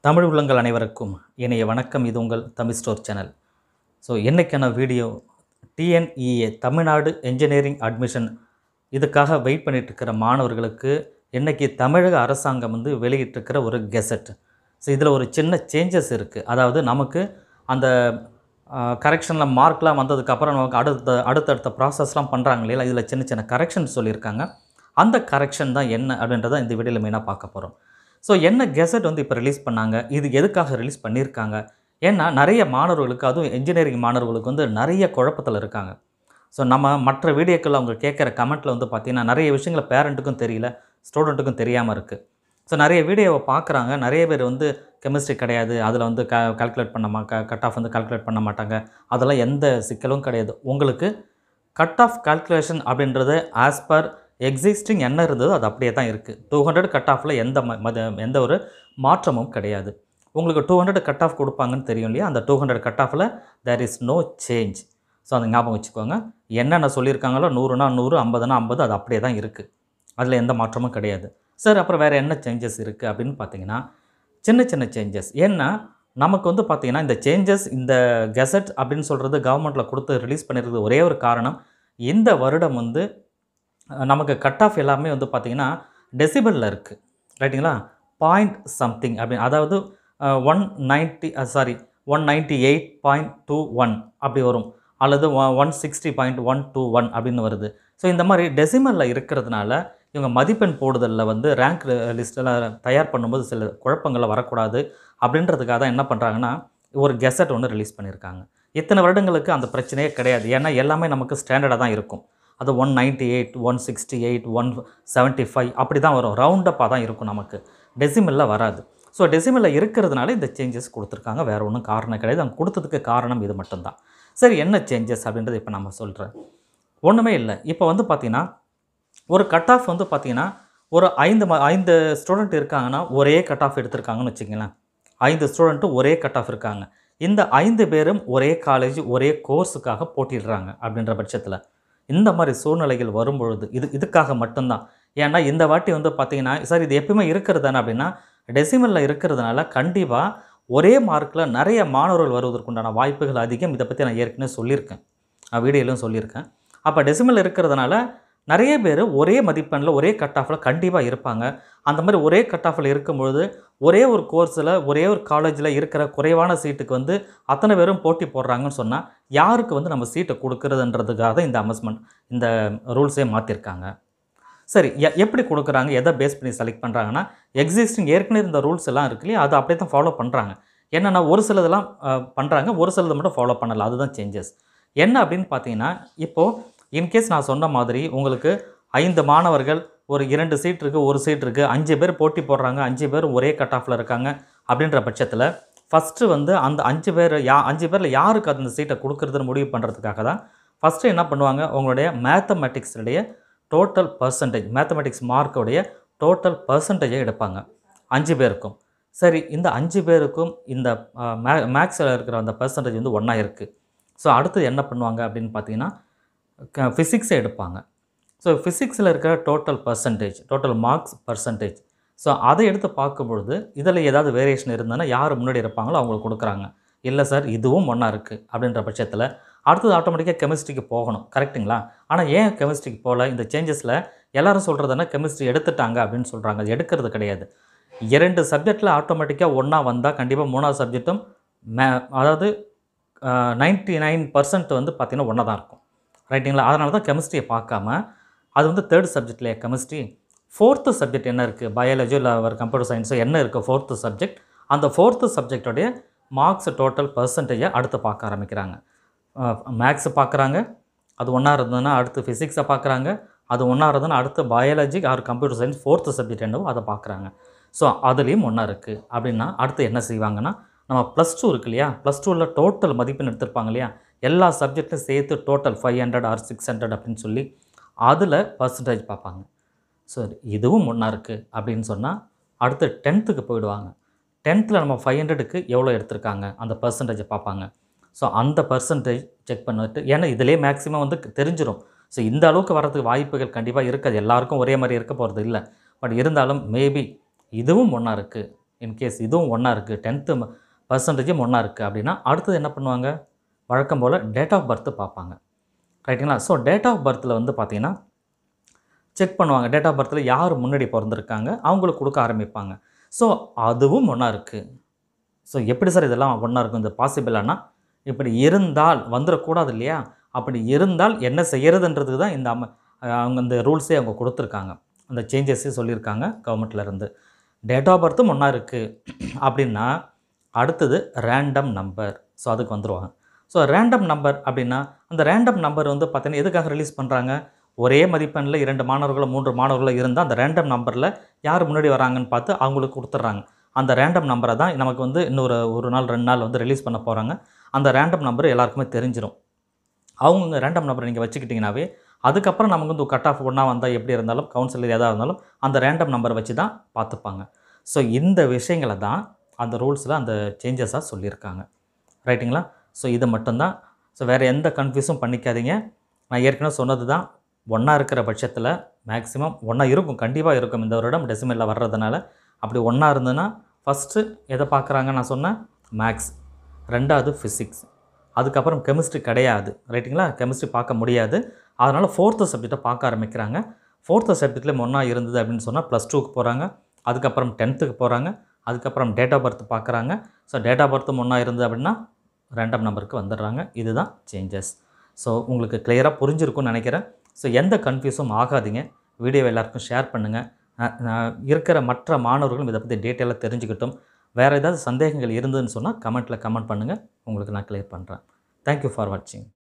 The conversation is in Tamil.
தமிழ் உள்ளங்கள் அனைவருக்கும் இணைய வணக்கம் இது உங்கள் தமிழ் ஸ்டோர் சேனல் ஸோ என்னைக்கான video TNEA Tamil Nadu engineering admission இதுக்காக வெயிட் பண்ணிட்டு இருக்கிற மாணவர்களுக்கு இன்னைக்கு தமிழக அரசாங்கம் வந்து வெளியிட்டிருக்கிற ஒரு கெசட் ஸோ இதில் ஒரு சின்ன சேஞ்சஸ் இருக்குது அதாவது நமக்கு அந்த கரெக்ஷனில் மார்க்லாம் வந்ததுக்கப்புறம் நமக்கு அடுத்த அடுத்தடுத்த ப்ராசஸ்லாம் பண்ணுறாங்க இல்லையா இதில் சின்ன சின்ன கரெக்ஷன் சொல்லியிருக்காங்க அந்த கரெக்ஷன் தான் என்ன அப்படின்றத இந்த வீடியோவில் மெயினாக பார்க்க போகிறோம் ஸோ என்ன கெசட் வந்து இப்போ ரிலீஸ் பண்ணாங்க இது எதுக்காக ரிலீஸ் பண்ணியிருக்காங்க ஏன்னா நிறைய மாணவர்களுக்கு அதுவும் இன்ஜினியரிங் மாணவர்களுக்கு வந்து நிறைய குழப்பத்தில் இருக்காங்க ஸோ நம்ம மற்ற வீடியோக்கள் அவங்க கேட்குற கமெண்ட்டில் வந்து பார்த்திங்கன்னா நிறைய விஷயங்கள் பேரண்ட்டுக்கும் தெரியல ஸ்டூடெண்ட்டுக்கும் தெரியாமல் இருக்குது ஸோ நிறைய வீடியோவை பார்க்குறாங்க நிறைய பேர் வந்து கெமிஸ்ட்ரி கிடையாது அதில் வந்து க கால்குலேட் பண்ண மா க கட் ஆஃப் வந்து கால்குலேட் பண்ண மாட்டாங்க அதெல்லாம் எந்த சிக்கலும் கிடையாது உங்களுக்கு கட் ஆஃப் கால்குலேஷன் அப்படின்றது ஆஸ் பர் எக்ஸிஸ்டிங் என்ன இருந்ததோ அது அப்படியே தான் இருக்குது டூ ஹண்ட்ரட் கட் ஆஃபில் எந்த ம மத எந்த ஒரு மாற்றமும் கிடையாது உங்களுக்கு டூ ஹண்ட்ரட் கட் ஆஃப் கொடுப்பாங்கன்னு தெரியும் இல்லையா அந்த டூ ஹண்ட்ரட் கட் ஆஃபில் there is no change so அதை ஞாபகம் வச்சுக்கோங்க என்னென்ன சொல்லியிருக்காங்களோ நூறுனா நூறு ஐம்பதுனா ஐம்பது அது அப்படியே தான் இருக்குது அதில் எந்த மாற்றமும் கிடையாது சார் அப்புறம் வேறு என்ன சேஞ்சஸ் இருக்குது அப்படின்னு பார்த்தீங்கன்னா சின்ன சின்ன சேஞ்சஸ் ஏன்னா நமக்கு வந்து பார்த்திங்கன்னா இந்த சேஞ்சஸ் இந்த கெசட் அப்படின்னு சொல்கிறது கவர்மெண்ட்டில் கொடுத்து ரிலீஸ் பண்ணியிருக்கிறது ஒரே ஒரு காரணம் இந்த வருடம் வந்து அஹ், நமக்கு கட் ஆஃப் எல்லாமே வந்து பார்த்திங்கன்னா டெசிபலில் இருக்குது ரைட்டுங்களா பாயிண்ட் சம்திங் அப்படின்னு அதாவது one ninety sorry one ninety eight point two one அப்படி வரும் அல்லது one sixty point one two one அப்படின்னு வருது ஸோ இந்த மாதிரி டெசிமலில் இருக்கிறதுனால இவங்க மதிப்பெண் போடுதலில் வந்து ரேங்க் லிஸ்ட்டில் தயார் பண்ணும்போது சில குழப்பங்களை வரக்கூடாது அப்படின்றதுக்காக தான் என்ன பண்ணுறாங்கன்னா ஒரு கெசட் ஒன்று ரிலீஸ் பண்ணியிருக்காங்க இத்தனை வருடங்களுக்கு அந்த பிரச்சனையே கிடையாது ஏன்னா எல்லாமே நமக்கு ஸ்டாண்டர்டாக தான் இருக்கும் அது one ninety eight one sixty eight one seventy five அப்படி தான் வரும் ரவுண்டப்பாக தான் இருக்கும் நமக்கு டெசிமலில் வராது ஸோ டெசிமலில் இருக்கிறதுனால இந்த சேஞ்சஸ் கொடுத்துருக்காங்க வேறு ஒன்றும் காரணம் கிடையாது அவங்க கொடுத்ததுக்கு காரணம் இது மட்டும்தான் சரி என்ன சேஞ்சஸ் அப்படின்றது இப்போ நம்ம சொல்கிறேன் ஒன்றுமே இல்லை இப்போ வந்து பார்த்திங்கன்னா ஒரு கட் ஆஃப் வந்து பார்த்திங்கன்னா ஒரு ஐந்து ம ஐந்து ஸ்டூடெண்ட் இருக்காங்கன்னா ஒரே கட் ஆஃப் எடுத்திருக்காங்கன்னு வச்சுங்களேன் ஐந்து ஸ்டூடெண்ட்டும் ஒரே கட் ஆஃப் இருக்காங்க இந்த ஐந்து பேரும் ஒரே காலேஜ் ஒரே கோர்ஸுக்காக போட்டிடுறாங்க அப்படின்ற பட்சத்தில் இந்த மாதிரி சூழ்நிலைகள் வரும்பொழுது இது இதுக்காக மட்டும்தான் ஏன்னா இந்த வாட்டி வந்து பார்த்திங்கன்னா சார் இது எப்பயுமே இருக்கிறது தானே அப்படின்னா டெசிமலில் இருக்கிறதுனால கண்டிப்பாக ஒரே மார்க்கில் நிறைய மாணவர்கள் வருவதற்குண்டான வாய்ப்புகள் அதிகம் இதை பற்றி நான் ஏற்கனவே சொல்லியிருக்கேன் நான் வீடியோலையும் சொல்லியிருக்கேன் அப்போ டெசிமல் இருக்கிறதுனால நிறைய பேர் ஒரே மதிப்பெண்ணில் ஒரே கட் ஆஃபில் கண்டிப்பாக இருப்பாங்க அந்த மாதிரி ஒரே கட் ஆஃபில் இருக்கும்பொழுது ஒரே ஒரு கோர்ஸில் ஒரே ஒரு காலேஜில் இருக்கிற குறைவான சீட்டுக்கு வந்து அத்தனை பேரும் போட்டி போடுறாங்கன்னு சொன்னால் யாருக்கு வந்து நம்ம சீட்டை கொடுக்குறதுன்றதுக்காக தான் இந்த அமஸ்மெண்ட் இந்த ரூல்ஸே மாற்றிருக்காங்க சரி எ- எப்படி கொடுக்குறாங்க எதை பேஸ் பண்ணி செலக்ட் பண்ணுறாங்கன்னா எக்ஸிஸ்டிங் ஏற்கனவே இந்த ரூல்ஸ் எல்லாம் இருக்கு இல்லையா அதை அப்படியே தான் ஃபாலோ பண்ணுறாங்க என்னென்னா ஒரு சிலதெல்லாம் பண்ணுறாங்க ஒரு சிலது மட்டும் ஃபாலோ பண்ணல அதுதான் சேஞ்சஸ் என்ன அப்படின்னு பார்த்தீங்கன்னா இப்போது இன்கேஸ் நான் சொன்ன மாதிரி உங்களுக்கு ஐந்து மாணவர்கள் ஒரு இரண்டு சீட் இருக்குது ஒரு சீட் இருக்குது அஞ்சு பேர் போட்டி போடுறாங்க அஞ்சு பேர் ஒரே கட் ஆஃபில் இருக்காங்க அப்படின்ற பட்சத்தில் ஃபஸ்ட்டு வந்து அந்த அஞ்சு பேர் யா அஞ்சு பேரில் யாருக்கு அந்த சீட்டை கொடுக்குறதுன்னு முடிவு பண்ணுறதுக்காக தான் ஃபஸ்ட்டு என்ன பண்ணுவாங்க உங்களுடைய மேத்தமெட்டிக்ஸுடைய டோட்டல் பர்சன்டேஜ் மேத்தமெட்டிக்ஸ் மார்க்குடைய டோட்டல் பர்சன்டேஜை எடுப்பாங்க அஞ்சு பேருக்கும் சரி இந்த அஞ்சு பேருக்கும் இந்த மே மேக்ஸில் இருக்கிற அந்த பர்சன்டேஜ் வந்து ஒன்றா இருக்குது ஸோ அடுத்து என்ன பண்ணுவாங்க அப்படின்னு பார்த்தீங்கன்னா ஃபிசிக்ஸை எடுப்பாங்க ஸோ ஃபிசிக்ஸில் இருக்கிற total percentage total marks percentage so அதை எடுத்து பார்க்கும்பொழுது இதில் ஏதாவது வேரியேஷன் இருந்ததுன்னா யார் முன்னாடி இருப்பாங்களோ அவங்களுக்கு கொடுக்குறாங்க இல்லை சார் இதுவும் ஒன்றா இருக்குது அப்படின்ற பட்சத்தில் அடுத்தது ஆட்டோமேட்டிக்காக கெமிஸ்ட்ரிக்கு போகணும் கரெக்ட்டுங்களா ஆனால் ஏன் கெமிஸ்ட்ரிக்கு போகல இந்த சேஞ்சஸில் எல்லாரும் சொல்கிறதுனா கெமிஸ்ட்ரி எடுத்துட்டாங்க அப்படின்னு சொல்கிறாங்க அது எடுக்கிறது கிடையாது இரண்டு சப்ஜெக்டில் ஆட்டோமேட்டிக்காக ஒன்றா வந்தால் கண்டிப்பாக மூணாவது சப்ஜெக்ட்டும் மே அதாவது நைன்ட்டி நைன் பர்சன்ட் வந்து பார்த்திங்கன்னா ஒன்றா தான் இருக்கும் ரைட்டுங்களா அதனால தான் கெமிஸ்ட்ரியை பார்க்காம அது வந்து தேர்ட் சப்ஜெக்ட்லையே கெமிஸ்ட்ரி ஃபோர்த்து சப்ஜெக்ட் என்ன இருக்குது பயாலஜியோ இல்லை ஒரு கம்ப்யூட்டர் சயின்ஸோ என்ன இருக்குது ஃபோர்த்து சப்ஜெக்ட் அந்த ஃபோர்த்து சப்ஜெக்டோடைய மார்க்ஸ் டோட்டல் பர்சன்டேஜை அடுத்து பார்க்க ஆரம்பிக்கிறாங்க மேக்ஸை பார்க்குறாங்க அது ஒன்றா இருந்ததுன்னா அடுத்து ஃபிசிக்ஸை பார்க்குறாங்க அது ஒன்றா இருந்ததுன்னா அடுத்து biology or computer science fourth subject என்னவோ அதை பார்க்குறாங்க ஸோ அதுலேயும் ஒன்றா இருக்குது அப்படின்னா அடுத்து என்ன செய்வாங்கன்னா நம்ம ப்ளஸ் டூ இருக்கு இல்லையா ப்ளஸ் டூவில் டோட்டல் மதிப்பெண் எடுத்திருப்பாங்க இல்லையா எல்லா சப்ஜெக்ட்லையும் சேர்த்து total five hundred or six hundred அப்படின்னு சொல்லி அதில் பர்சன்டேஜ் பார்ப்பாங்க சரி இதுவும் ஒன்றா இருக்குது அப்படின்னு சொன்னால் அடுத்து டென்த்துக்கு போயிடுவாங்க டென்த்தில் நம்ம ஃபைவ் ஹண்ட்ரடுக்கு எவ்வளோ எடுத்திருக்காங்க அந்த பர்சன்டேஜை பார்ப்பாங்க ஸோ அந்த பர்சன்டேஜ் செக் பண்ணிட்டு ஏன்னா இதிலே மேக்ஸிமம் வந்து தெரிஞ்சிடும் ஸோ இந்த அளவுக்கு வரதுக்கு வாய்ப்புகள் கண்டிப்பாக இருக்காது எல்லாருக்கும் ஒரே மாதிரி இருக்க போகிறது இல்லை பட் இருந்தாலும் மேபி இதுவும் ஒன்றா இருக்குது இன்கேஸ் இதுவும் ஒன்றா இருக்குது டென்த்து பர்சன்டேஜும் ஒன்றா இருக்குது அப்படின்னா அடுத்தது என்ன பண்ணுவாங்க வழக்கம் போல் டேட் ஆஃப் பர்த்து பார்ப்பாங்க ரைட்டுங்களா ஸோ டேட் ஆஃப் பர்த்தில் வந்து பார்த்தீங்கன்னா செக் பண்ணுவாங்க டேட் ஆஃப் பர்த்தில் யார் முன்னாடி பிறந்திருக்காங்க அவங்களுக்கு கொடுக்க ஆரம்பிப்பாங்க ஸோ அதுவும் ஒன்றா இருக்குது ஸோ எப்படி சார் இதெல்லாம் ஒன்றா இருக்கும் இந்த பாசிபிளானா இப்படி இருந்தால் வந்துடக்கூடாது இல்லையா அப்படி இருந்தால் என்ன செய்யறதுன்றது தான் இந்த அம அவங்க இந்த ரூல்ஸே அவங்க கொடுத்துருக்காங்க அந்த சேஞ்சஸே சொல்லியிருக்காங்க கவர்மெண்ட்ல இருந்து டேட் ஆஃப் பர்த்தும் ஒன்றா இருக்குது அப்படின்னா அடுத்தது ரேண்டம் நம்பர் ஸோ அதுக்கு வந்துடுவாங்க ஸோ ரேண்டம் நம்பர் அப்படின்னா அந்த ரேண்டம் நம்பர் வந்து பார்த்தீங்கன்னா எதுக்காக ரிலீஸ் பண்ணுறாங்க ஒரே மதிப்பெண்ணில் இரண்டு மாணவர்களோ மூன்று மாணவர்களோ இருந்தால் அந்த ரேண்டம் நம்பரில் யார் முன்னாடி வராங்கன்னு பார்த்து அவங்களுக்கு கொடுத்துட்றாங்க அந்த ரேண்டம் நம்பரை தான் நமக்கு வந்து இன்னொரு ஒரு நாள் ரெண்டு நாள் வந்து ரிலீஸ் பண்ண போகிறாங்க அந்த ரேண்டம் நம்பர் எல்லாருக்குமே தெரிஞ்சிடும் அவங்க ரேண்டம் நம்பரை நீங்கள் வச்சுக்கிட்டிங்கனாவே அதுக்கப்புறம் நமக்கு வந்து கட் ஆஃப் ஒன்றா வந்தால் எப்படி இருந்தாலும் கவுன்சிலர் எதாக இருந்தாலும் அந்த ரேண்டம் நம்பரை வச்சு தான் பார்த்துப்பாங்க ஸோ இந்த விஷயங்களை தான் அந்த ரூல்ஸில் அந்த சேஞ்சஸாக சொல்லியிருக்காங்க ரைட்டுங்களா ஸோ இது மட்டும்தான் ஸோ வேறு எந்த கன்ஃபியூஸும் பண்ணிக்காதீங்க நான் ஏற்கனவே சொன்னது தான் ஒன்றா இருக்கிற பட்சத்தில் மேக்ஸிமம் ஒன்றா இருக்கும் கண்டிப்பாக இருக்கும் இந்த வருடம் டெசிமலில் வர்றதுனால அப்படி ஒன்றா இருந்ததுன்னா ஃபஸ்ட்டு எதை பார்க்குறாங்க நான் சொன்னேன் மேக்ஸ் ரெண்டாவது ஃபிசிக்ஸ் அதுக்கப்புறம் கெமிஸ்ட்ரி கிடையாது ரைட்டுங்களா கெமிஸ்ட்ரி பார்க்க முடியாது அதனால் ஃபோர்த்து சப்ஜெக்டை பார்க்க ஆரம்பிக்கிறாங்க ஃபோர்த்து சப்ஜெக்ட்லேயும் ஒன்றா இருந்தது அப்படின்னு சொன்னால் ப்ளஸ் டூக்கு போகிறாங்க அதுக்கப்புறம் டென்த்துக்கு போகிறாங்க அதுக்கப்புறம் டேட் ஆஃப் பர்த் பார்க்குறாங்க ஸோ டேட் ஆஃப் பர்த்தும் ஒன்றா இருந்தது அப்படின்னா ரேண்டம் நம்பருக்கு வந்துடுறாங்க இதுதான் சேஞ்சஸ் ஸோ உங்களுக்கு கிளியராக புரிஞ்சிருக்கும்னு நினைக்கிறேன் ஸோ எந்த கன்ஃபியூஸும் ஆகாதீங்க வீடியோ எல்லாருக்கும் ஷேர் பண்ணுங்கள் நான் நான் இருக்கிற மற்ற மாணவர்களும் இதை பற்றி டீட்டெயிலாக தெரிஞ்சுக்கிட்டும் வேறு ஏதாவது சந்தேகங்கள் இருந்ததுன்னு சொன்னால் கமெண்ட்டில் கமெண்ட் பண்ணுங்கள் உங்களுக்கு நான் கிளியர் பண்ணுறேன் தேங்க்யூ ஃபார் வாட்சிங்